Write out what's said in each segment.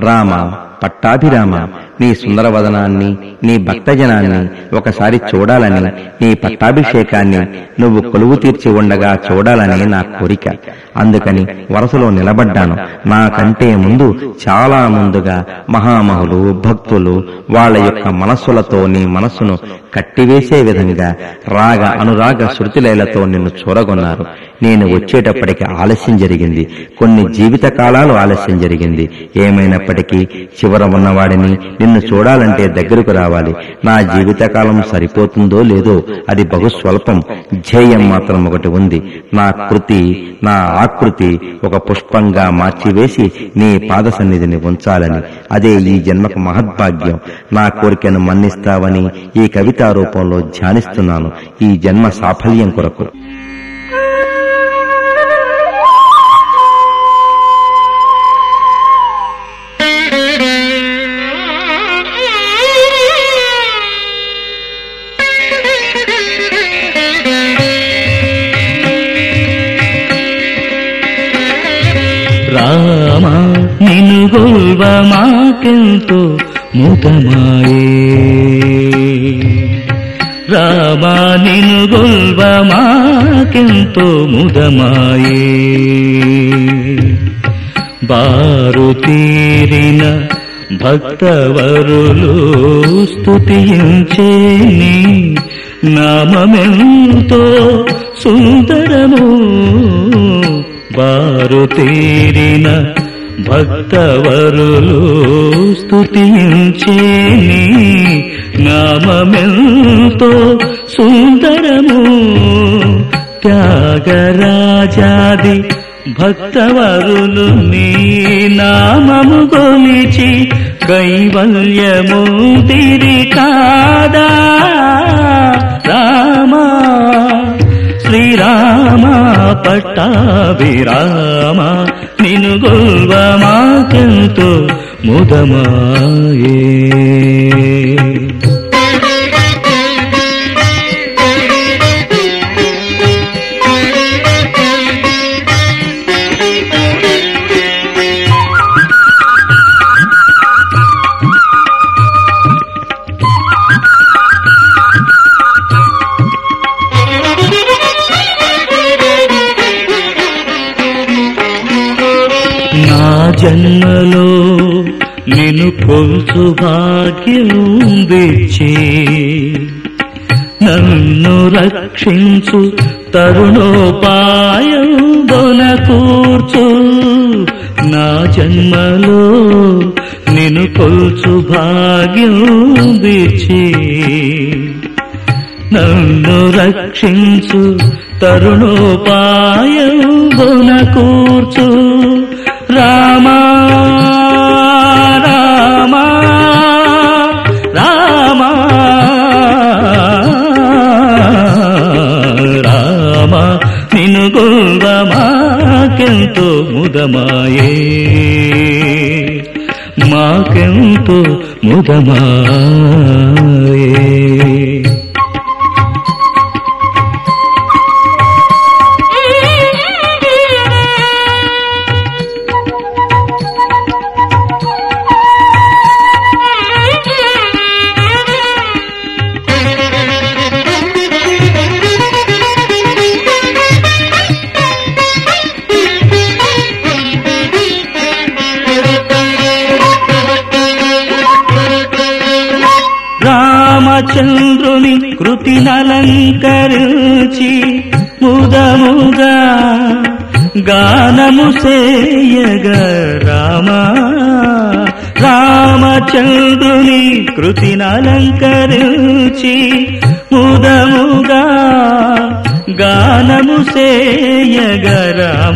రామ పట్టాభిరామ నీ సుందరవదనాన్ని నీ భక్తజనాన్ని ఒకసారి చూడాలని నీ పట్టాభిషేకాన్ని నువ్వు కొలువు తీర్చి ఉండగా చూడాలని నా కోరిక అందుకని వరసలో నిలబడ్డాను నాకంటే ముందు చాలా ముందుగా మహామహులు భక్తులు వాళ్ళ యొక్క మనస్సులతో నీ మనస్సును కట్టివేసే విధంగా రాగ అనురాగ శృతిలైలతో నిన్ను చూరగొన్నారు నేను వచ్చేటప్పటికి ఆలస్యం జరిగింది కొన్ని జీవిత కాలాలు ఆలస్యం జరిగింది ఏమైనప్పటికీ చివర ఉన్నవాడిని నిన్ను చూడాలంటే దగ్గరకు రావాలి నా జీవితకాలం సరిపోతుందో లేదో అది బహు స్వల్పం ధ్యేయం మాత్రం ఒకటి ఉంది నా కృతి నా ఆకృతి ఒక పుష్పంగా మార్చివేసి నీ పాద సన్నిధిని ఉంచాలని అదే ఈ జన్మకు మహద్భాగ్యం నా కోరికను మన్నిస్తావని ఈ కవితా రూపంలో ధ్యానిస్తున్నాను ఈ జన్మ సాఫల్యం కొరకు రామ నిను గొల్వ మాకెంతో ముదమాయే రామ నిను గొల్వ మాకెంతో ముదమాయే బారు తీరిన భక్తవరులు స్తుతించేని నామమెంతో సుందరము బారు తీరిన భక్తవరులు స్తుతించేని నామమెంతో సుందరము త్యాగరాజాది భక్తవరులు నీ నామము గొలిచి కైవల్యము తిరి కాదా రామా శ్రీరామ పట్టాభిరామ నిను గొల్వ మాకెంతో ముదమాయే నా జన్మలో నిన్ను కొలుసు భాగ్యం తెచ్చి నన్ను రక్షించు తరుణోపాయం బొన కూర్చు నా జన్మలో నిన్ను కొలుచు భాగ్యం తెచ్చి నన్ను రక్షించు తరుణోపాయం బొన కూర్చు రామా రామా రామా రామ నిన్ను గొల్వ మాకెంతో ముదమాయే మాకెంతో ముదమాయే రామచంద్రుని కృతి నలంకరించి ముదముగా గానము సేయగ రామ రామచంద్రుని కృతి నలంకరించి ముదముగా గానము సేయగ రామ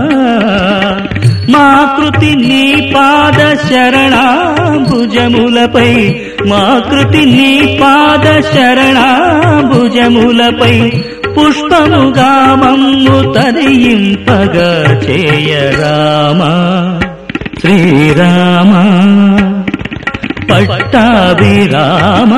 మా కృతి నీ పాద శరణాభుజములపై మా కృతి నీ పాద శరణాభుజములపై పుష్పముగా మమ్ము తరింపగా చేయ రామ శ్రీరామ పట్టాభిరామ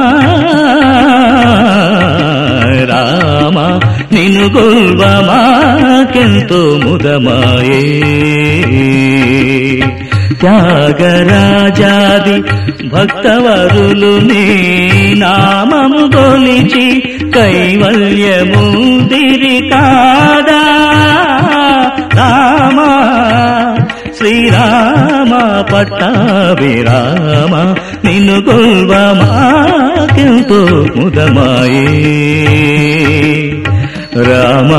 రామ నిన్ను గొల్వ మాకెంతో ముదమాయే త్యాగరాజాది భక్తవరులు నీ నామము గొలిచి కైవల్యము దిరి కాదా రామా శ్రీరామ పట్టాభిరామ నిన్ను గొల్వ మాకెంతో ముదమాయే రామా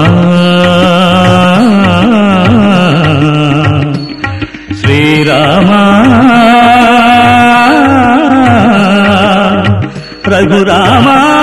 శ్రీరామా రఘురామా